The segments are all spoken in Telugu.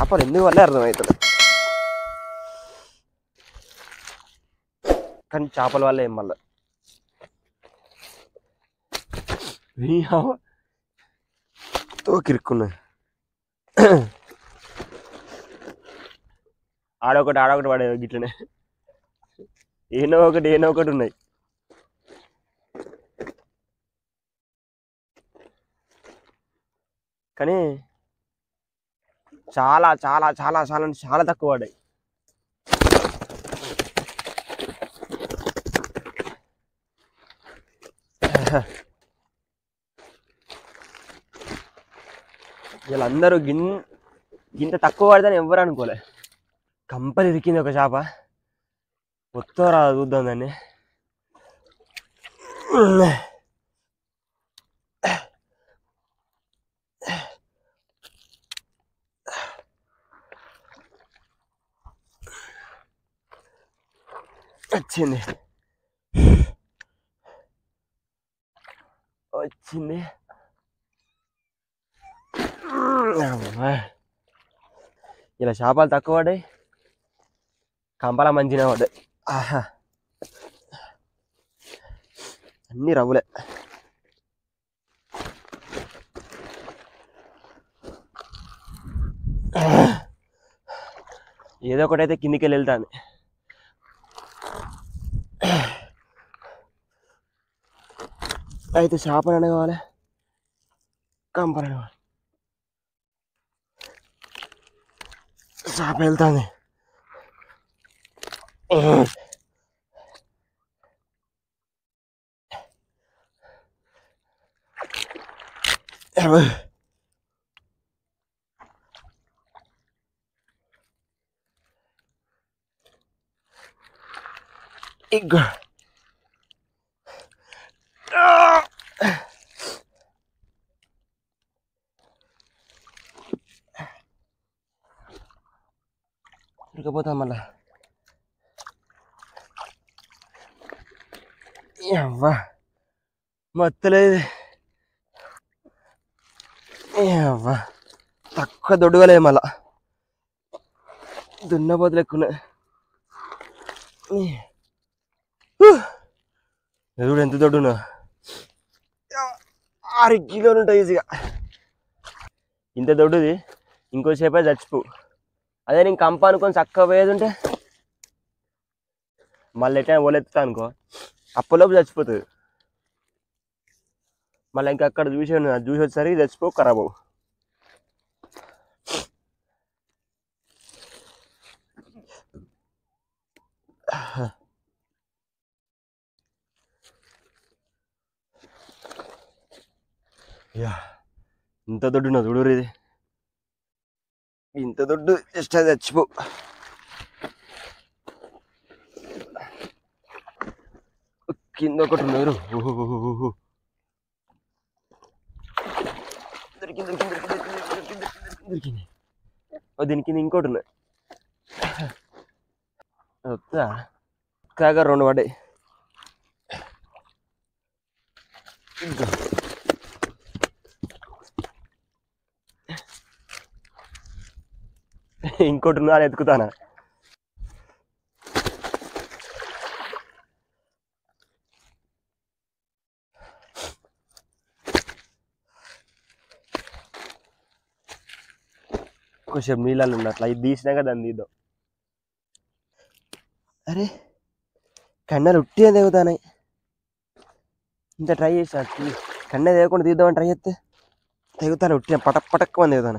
చేపలు ఎందుకు వల్లే అర్థమవుతుంది కానీ చేపల వల్ల ఏం మళ్ళా తోకిరుక్కున్నా ఆడొకటి ఆడొకటి పడే గిట్లనే ఏనో ఒకటి ఏనో ఒకటి ఉన్నాయి కానీ చాలా చాలా చాలా చాలా అంటే చాలా తక్కువ పడ్డాయి వీళ్ళందరూ గిన్ గింత తక్కువ పడదని ఎవ్వరు అనుకోలే కంపలు ఇరికింది ఒక చేప మొత్తం రా చూద్దాం దాన్ని వచ్చింది వచ్చింది అమ్మా. ఇలా చేపలు తక్కువ పడ్డాయి కంపల మంచిగా పడ్డాయి ఆహా అన్ని రవ్వులే ఏదో ఒకటైతే కిందికి వెళ్ళి వెళ్తాను అయితే చేపలు అనగావాలి కంపలు అనగాలి చేప వెళ్తాంది ఇగ్గ ఉడకపోతా మళ్ళా అవ్వా మొత్తలేదు అవ్వా తక్కువ దొడ్డుగలే మళ్ళా దున్నపోతులు ఎక్కువ ఎదుడు ఎంత దొడ్డునా ఆరు కిలోలు ఉంటాయి ఈజీగా ఇంత దొడ్డుది ఇంకోసేపే చచ్చిపో అదే నేను కంప అనుకొని చక్కగా పోయేది ఉంటే మళ్ళీ ఎట్లా ఒలెత్తుతా అనుకో అప్పలోపు చచ్చిపోతుంది మళ్ళీ ఇంకా అక్కడ చూసి అది చూసి వచ్చేసరికి చచ్చిపో ఖరాబ్ అవ్వు యా ఇంత దొడ్డు నా చూడు ఇది ఇంత దొడ్డు జస్ట్ అది చచ్చిపో కింద ఒకటి ఉన్నారు ఓహో దొరికింది దొరికింది దొరికింది దొరికింది దొరికింది దొరికింది ఓ దీని కింద ఇంకోటి ఉన్నాయి వస్తా కాగా రెండు పడ్డాయి ఇంకా ఇంకోటి ఉన్నా అని ఎత్తుకుతానా కొంచెం నీళ్ళల్లో ఉన్నట్లు ఇది తీసినాక దాన్ని తీద్దాం అరే కన్నెలు ఉట్టి తెగుతానాయి ఇంత ట్రై చేసా కన్నె తెగకుండా తీద్దామని ట్రై చేస్తే తెగుతాను ఉట్టి పటక్ పటక్ మంది తెగుతాను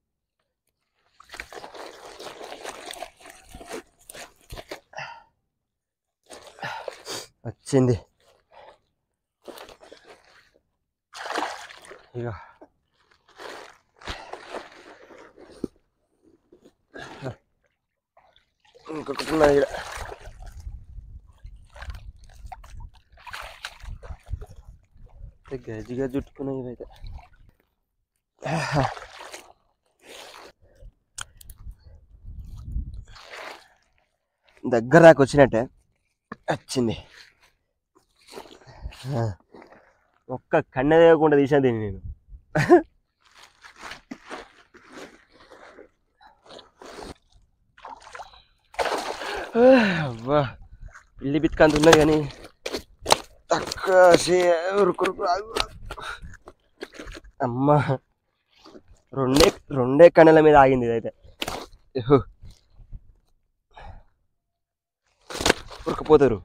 వచ్చింది ఇక ఇంకొకటి ఉన్నది ఈడ. ఇది గజిగా చుట్టుకున్నాయి ఇవైతే దగ్గర దాకా వచ్చినట్టే వచ్చింది ఆ. ఒక్క కన్నె వేయకుండా తీసాను దీన్ని నేను అబ్బా పిల్లి బిత్కంత ఉన్నది కానీ తక్కువ ఉరుకురుకు అమ్మా రెండే రెండే కన్నెల మీద ఆగింది ఇదైతే ఇహు. ఉరకపోతారు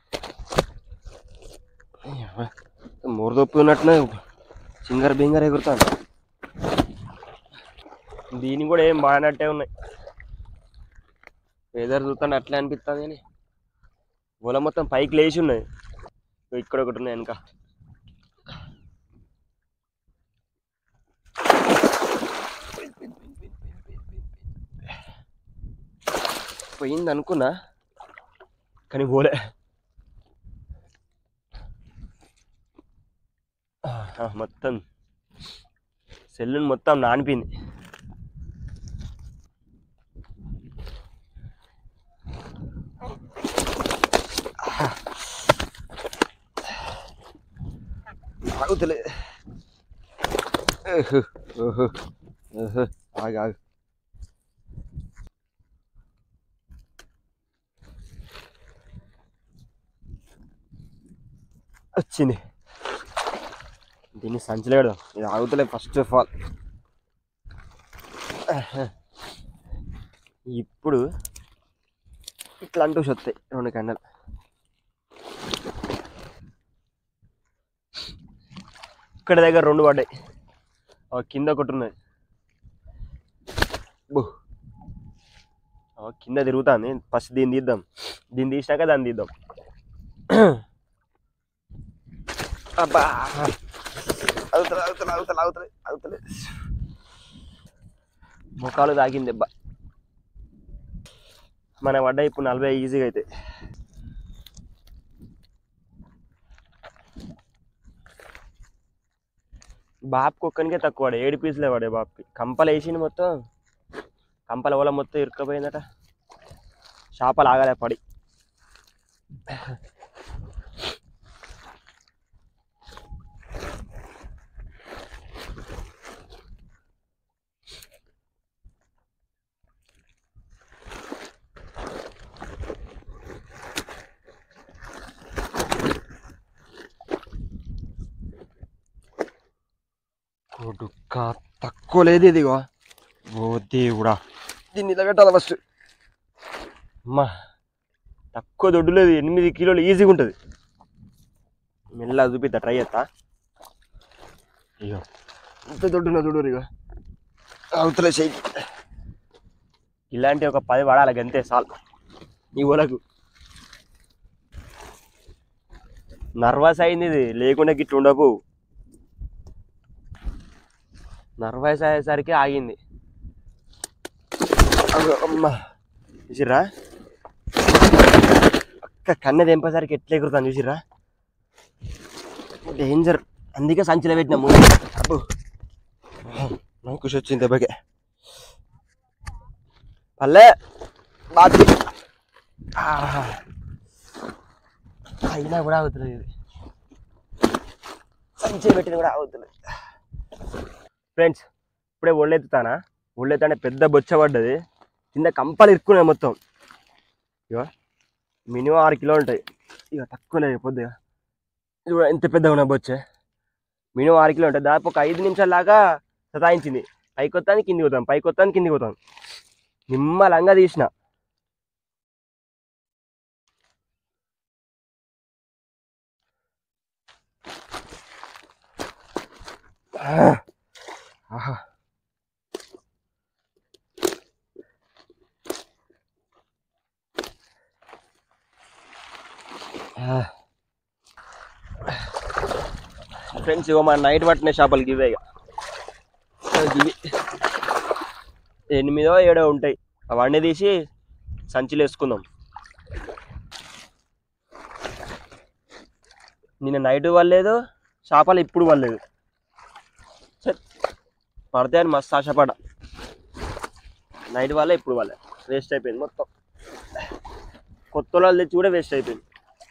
మూరదొప్పి ఉన్నట్టునే సింగర్ బింగర్ ఎగురుతాను దీని కూడా ఏం బాగానట్టే ఉన్నాయి వెదర్ చూస్తాను అట్లే అనిపిస్తుంది కానీ ఒల మొత్తం పైకి లేచి ఉన్నది ఇగో ఇక్కడ ఒకటి ఉన్నాయి వెనక పోయింది అనుకున్నా కానీ పోలే ఆహా, మొత్తం సెల్లుని మొత్తం నానిపోయింది ఆగుతలే ఓహో, ఓహో, ఓహో, ఆగు ఆగు వచ్చింది దీన్ని సంచలే పెడదాం ఇది ఆగుతలే ఫస్ట్ ఆఫ్ ఆల్ ఇప్పుడు ఇట్లా అంటూ వస్తాయి రెండు కండలు ఇక్కడ దగ్గర రెండు పడ్డాయి ఆ కింద ఒకటి ఉన్నది బు ఆ కింద తిరుగుతుంది ఫస్ట్ దీన్ని తీద్దాం దీన్ని తీసినాక దాన్ని తీద్దాం అబ్బా అవుతలే అవుతలే అవుతలే అవుతలే అవుతలే ముఖాలు తాకింది దెబ్బ మన పడ్డ ఇప్పుడు నలభై ఈజీగా అయితే బాప్కి ఒక్కనికే తక్కువ పడే ఏడు పీసులే పడే బాప్కి కంపలు వేసింది మొత్తం కంపల వల్ల మొత్తం ఇరుక్కపోయిందట చేపలు ఆగలే పడి కొడుక్క తక్కువ లేదు ఇదిగో ఓ దేవుడా దీన్ని ఇలా పెట్టాలి ఫస్ట్ అమ్మా తక్కువ దొడ్డు లేదు ఎనిమిది కిలోలు ఈజీగా ఉంటుంది మెల్ల చూపిద్దా ట్రై చేస్తా అయ్యో ఇంత దొడ్డున చూడు ఇక అవతలే చెయ్యి ఇలాంటి ఒక పది పడాలి గంతే సాల్ ఈ ఊరకు నర్వస్ అయింది ఇది లేకుండా గిట్ల ఉండవు నర్వస్ అయ్యేసరికి ఆగింది అగో అమ్మ చూసిర్రా అక్క కన్నె తెంపేసరికి ఎట్లా ఎగురుతాను చూసిర్రా డేంజర్ అందుకే సంచిలో పెట్టినాము అబ్బో నాకు ఖుషి వచ్చింది దెబ్బకే పల్లె బాత్రూమ్ అయినా కూడా అవుతుంది ఇది సంచి పెట్టిన కూడా అవుతుంది ఫ్రెండ్స్ ఇప్పుడే ఒళ్ళెత్తుతానా ఒళ్ళెత్తానే పెద్ద బొచ్చ పడ్డది కింద కంపలు ఇరుక్కున్నాయి మొత్తం ఇక మినిమం ఆరు కిలో ఉంటాయి ఇక తక్కువనే పొద్దుగా ఇది కూడా ఎంత పెద్దగా ఉన్న బొచ్చే మినిమం ఆరు కిలో ఉంటాయి దాదాపు ఒక ఐదు నిమిషాల దాకా సతాయించింది పైకి వస్తాను కిందికి పోతాం పైకి వస్తాను కిందికి పోతాం నిమ్మలంగా తీసిన ఆహా ఫ్రెండ్స్ ఇగో మా నైట్ పట్టిన చేపలు గివే ఇక గివి ఎనిమిదో ఏడో ఉంటాయి అవన్నీ తీసి సంచిలో వేసుకుందాం నిన్న నైట్ వల్లేదు చేపలు ఇప్పుడు వల్లేదు సరే పడితే అని మస్తు ఆశపడ నైట్ వల్ల ఇప్పుడు వల్లే వేస్ట్ అయిపోయింది మొత్తం కొత్త వాళ్ళు తెచ్చి కూడా వేస్ట్ అయిపోయింది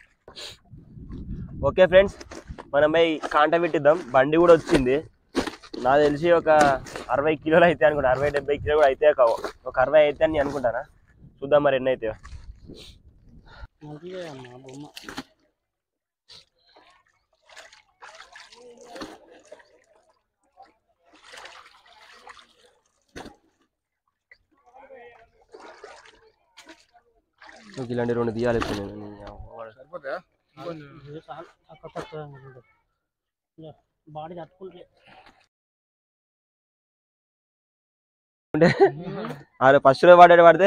ఓకే ఫ్రెండ్స్ మనం పోయి కాంట పెట్టిద్దాం బండి కూడా వచ్చింది నాకు తెలిసి ఒక అరవై కిలోలు అయితే అనుకుంటా అరవై డెబ్బై కిలో కూడా అయితే కావు ఒక అరవై అయితే అని అనుకుంటానా చూద్దాం మరి ఎన్ని అవుతాయో మంచిదే అమ్మా బొమ్మ నాకు ఇలాంటి రెండు తీయాలి ఇప్పుడు నేను నీ అవ్వ. ఇది చాలు తక్కువ తక్కువ ఉంటుంది బాడీ తట్టుకుంటే ఆరు ఫస్ట్ లో వాడాడు పడితే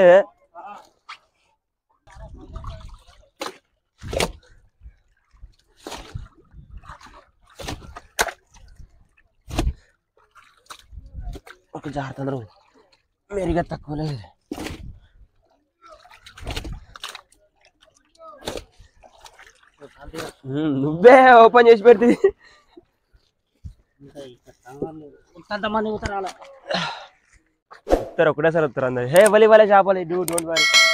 ఒక జాగ్రత్త అందరూ మెరిగా తక్కువ లేదు ఉమ్, నువ్వే ఓపెన్ చేసి పెడితే ఇంకా ఇక్కడ సంఘం లేదు ఇంతంత మంది ఉత్తరాల వస్తారు ఒకటేసారి వస్తారు అందరు హే వలి వలే చేపలు డూ డోంట్ వరీ